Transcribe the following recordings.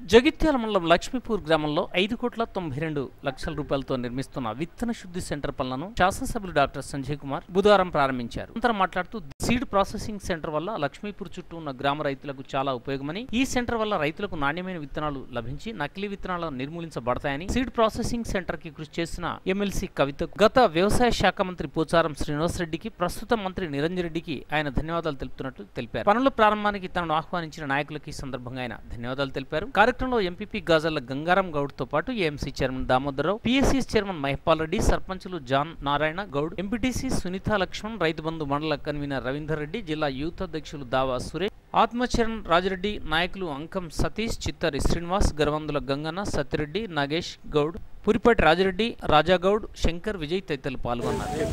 జగిత్యాల మండలం లక్ష్మీపూర్ గ్రామంలో ఐదు కోట్ల తొంభై రెండు లక్షల రూపాయలతో నిర్మిస్తున్న విత్తన శుద్ధి సెంటర్ పనులను శాసనసభ్యులు డాక్టర్ సంజయ్ కుమార్ బుధవారం ప్రారంభించారు అనంతరం మాట్లాడుతూ సీడ్ ప్రాసెసింగ్ సెంటర్ వల్ల లక్ష్మీపూర్ చుట్టూ ఉన్న గ్రామ రైతులకు చాలా ఉపయోగమని ఈ సెంటర్ వల్ల రైతులకు నాణ్యమైన విత్తనాలు లభించి నకిలీ విత్తనాలను నిర్మూలించబడతాయని సీడ్ ప్రాసెసింగ్ సెంటర్ కి కృషి చేసిన ఎమ్మెల్సీ కవిత గత వ్యవసాయ శాఖ మంత్రి పోచారం శ్రీనివాస్ రెడ్డికి ప్రస్తుత మంత్రి నిరంజన్ రెడ్డికి ఆయన ధన్యవాదాలు తెలుపుతున్నట్లు తెలిపారు పనుల ప్రారంభానికి తనను ఆహ్వానించిన నాయకులకి ఈ సందర్భంగా ఆయన ధన్యవాదాలు తెలిపారు కార్యక్రమంలో ఎంపీపీ గాజర్ల గంగారాం గౌడ్ తో పాటు AMC chairman Damodararao PSCS chairman Mahipal Reddy సర్పంచులు జాన్ నారాయణ గౌడ్ ఎంపీటీసీ సునీత లక్ష్మణ్ రైతు బంధు మండల కన్వీనర్ రవీందర్ రెడ్డి జిల్లా యూత్ అధ్యక్షులు దావా సురేష్ ఆత్మచరణ్ రాజిరెడ్డి నాయకులు అంకం సతీష్ చిత్తరి శ్రీనివాస్ గరవందుల గంగన్న సత్యరెడ్డి నాగేష్ గౌడ్ పురిపాటి రాజిరెడ్డి రాజాగౌడ్ శంకర్ విజయ్ తదితరులు పాల్గొన్నారు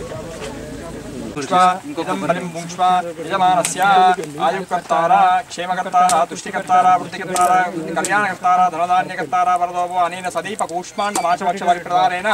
ఇదం బలిం భుంక్ష్వ యజమానస్య ఆయుకర్తార క్షేమకర్తార తుష్టికర్తార వృత్తికర్తార కళ్యాణకర్తార ధనధాన్యకర్తార వరదోపో అనేన సదీప కూష్మాండ మాచవక్ష పరికృతారేణ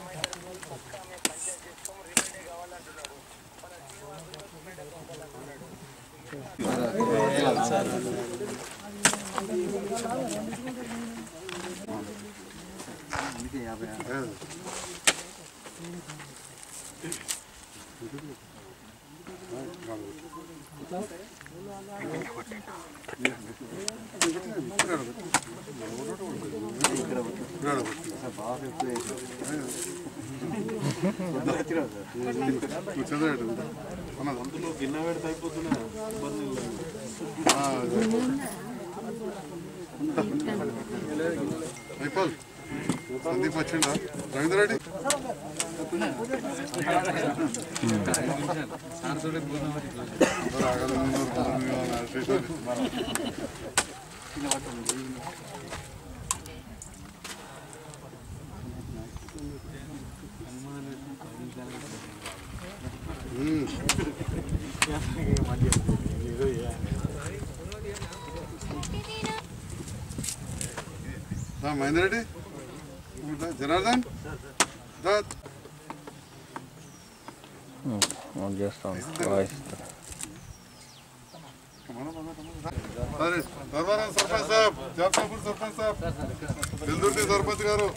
అందులో గిన్నె పెడితే అయిపోతున్నా ఇబ్బంది లేదు అయిపోల్ సందీప్ వచ్చిండా రవీంద్ర రెడ్డి మహేందర్ రెడ్డి దా, జనార్దన్ దా. సరే ధర్మారావు సర్పంచ్ సాబ్ జాఫ్నాపూర్ సర్పంచ్ సాబ్ వెల్దుర్తి సర్పంచ్ గారు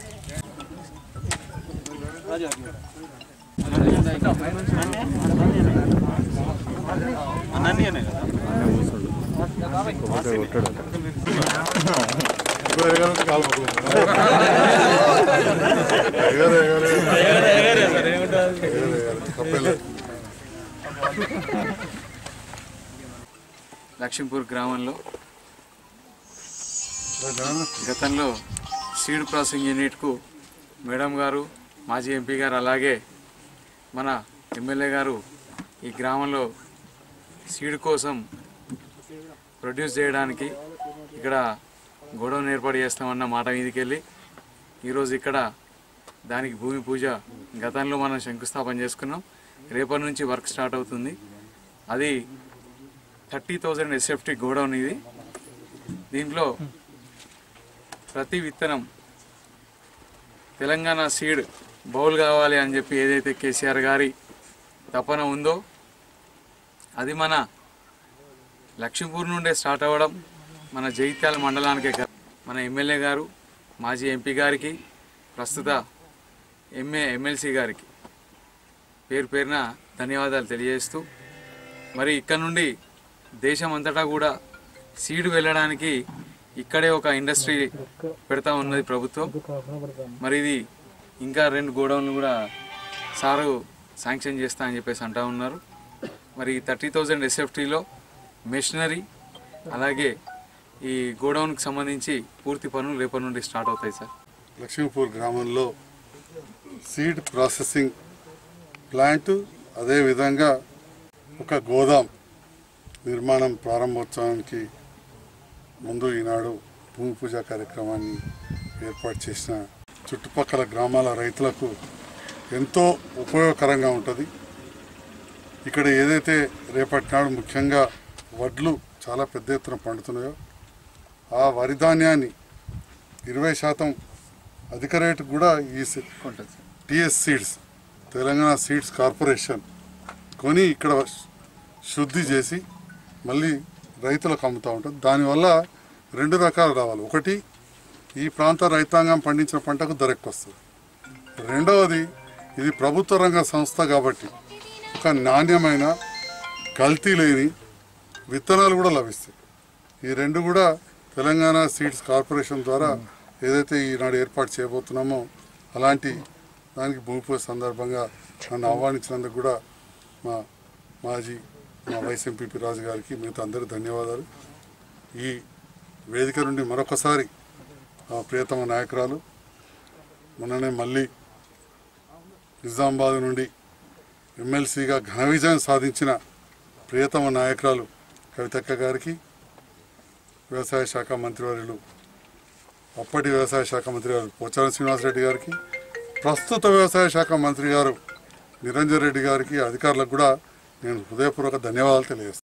ఇంకో ఎగరంటే కాలు మొక్కులు. ఎగరు, ఎగరు, ఎగరు. ఎగరు, ఎగరు. తప్పేలేదు. లక్ష్మీపూర్ గ్రామంలో దా, జనార్దన్. గతంలో సీడ్ ప్రాసెసింగ్ యూనిట్కు మేడం గారు మాజీ ఎంపీ గారు అలాగే మన ఎమ్మెల్యే గారు ఈ గ్రామంలో సీడ్ కోసం ప్రొడ్యూస్ చేయడానికి ఇక్కడ గొడవను ఏర్పాటు చేస్తామన్న మాట మీదకి వెళ్ళి ఈరోజు ఇక్కడ దానికి భూమి పూజ గతంలో మనం శంకుస్థాపన చేసుకున్నాం రేపటి నుంచి వర్క్ స్టార్ట్ అవుతుంది అది థర్టీ థౌజండ్ ఎస్ఎఫ్టీ గోడౌన్ ఇది దీంట్లో ప్రతి విత్తనం తెలంగాణ సీడ్ బౌల్ కావాలి అని చెప్పి ఏదైతే కేసీఆర్ గారి తపన ఉందో అది మన లక్ష్మీపూర్ నుండే స్టార్ట్ అవ్వడం మన జైత్యాల మండలానికే కాదు మన ఎమ్మెల్యే గారు మాజీ ఎంపీ గారికి ప్రస్తుత ఎంఏ ఎమ్మెల్సీ గారికి పేరు పేరున ధన్యవాదాలు తెలియజేస్తూ మరి ఇక్కడ నుండి దేశం అంతటా కూడా సీడ్ వెళ్ళడానికి ఇక్కడే ఒక ఇండస్ట్రీ పెడతా ఉన్నది ప్రభుత్వం మరి ఇది ఇంకా రెండు గోడౌన్లు కూడా సారు శాంక్షన్ చేస్తా అని చెప్పేసి అంటా ఉన్నారు మరి థర్టీ థౌజండ్ ఎస్ఎఫ్టీలో మెషినరీ అలాగే ఈ గోడౌన్కి సంబంధించి పూర్తి పనులు రేపటి నుండి స్టార్ట్ అవుతాయి సార్ లక్ష్మీపూర్ గ్రామంలో సీడ్ ప్రాసెసింగ్ ప్లాంట్ అదేవిధంగా ఒక గోదాం నిర్మాణం ప్రారంభోత్సవానికి ముందు ఈనాడు భూమి పూజ కార్యక్రమాన్ని ఏర్పాటు చేసిన చుట్టుపక్కల గ్రామాల రైతులకు ఎంతో ఉపయోగకరంగా ఉంటుంది ఇక్కడ ఏదైతే రేపటి నాడు ముఖ్యంగా వడ్లు చాలా పెద్ద ఎత్తున పండుతున్నాయో ఆ వరి ధాన్యాన్ని ఇరవై శాతం అధిక రేటు కూడా ఈ ఉంటుంది sir TS seeds Telangana seeds corporation కొని ఇక్కడ శుద్ధి చేసి మళ్ళీ రైతులకు అమ్ముతూ ఉంటుంది దానివల్ల రెండు రకాలు రావాలి ఒకటి ఈ ప్రాంత రైతాంగం పండించిన పంటకు ధర ఎక్కువ వస్తుంది రెండవది ఇది ప్రభుత్వ రంగ సంస్థ కాబట్టి ఒక నాణ్యమైన కల్తీ లేని విత్తనాలు కూడా లభిస్తాయి ఈ రెండు కూడా తెలంగాణ సీడ్స్ కార్పొరేషన్ ద్వారా ఏదైతే ఈనాడు ఏర్పాటు చేయబోతున్నామో అలాంటి దానికి భూమి పూజ సందర్భంగా నన్ను ఆహ్వానించినందుకు కూడా మా మాజీ మా వైస్ ఎంపీపీ రాజు గారికి మిగతా అందరూ ధన్యవాదాలు ఈ వేదిక నుండి మరొకసారి మా ప్రియతమ నాయకురాలు మొన్ననే మళ్ళీ నిజామాబాద్ నుండి ఎమ్మెల్సీగా ఘన విజయం సాధించిన ప్రియతమ నాయకురాలు కవితక్క గారికి వ్యవసాయ శాఖ మంత్రివర్యులు అప్పటి వ్యవసాయ శాఖ మంత్రి గారు పోచారం శ్రీనివాసరెడ్డి గారికి ప్రస్తుత వ్యవసాయ శాఖ మంత్రి గారు నిరంజన్ రెడ్డి గారికి అధికారులకు కూడా నేను హృదయపూర్వక ధన్యవాదాలు తెలియజేస్తాను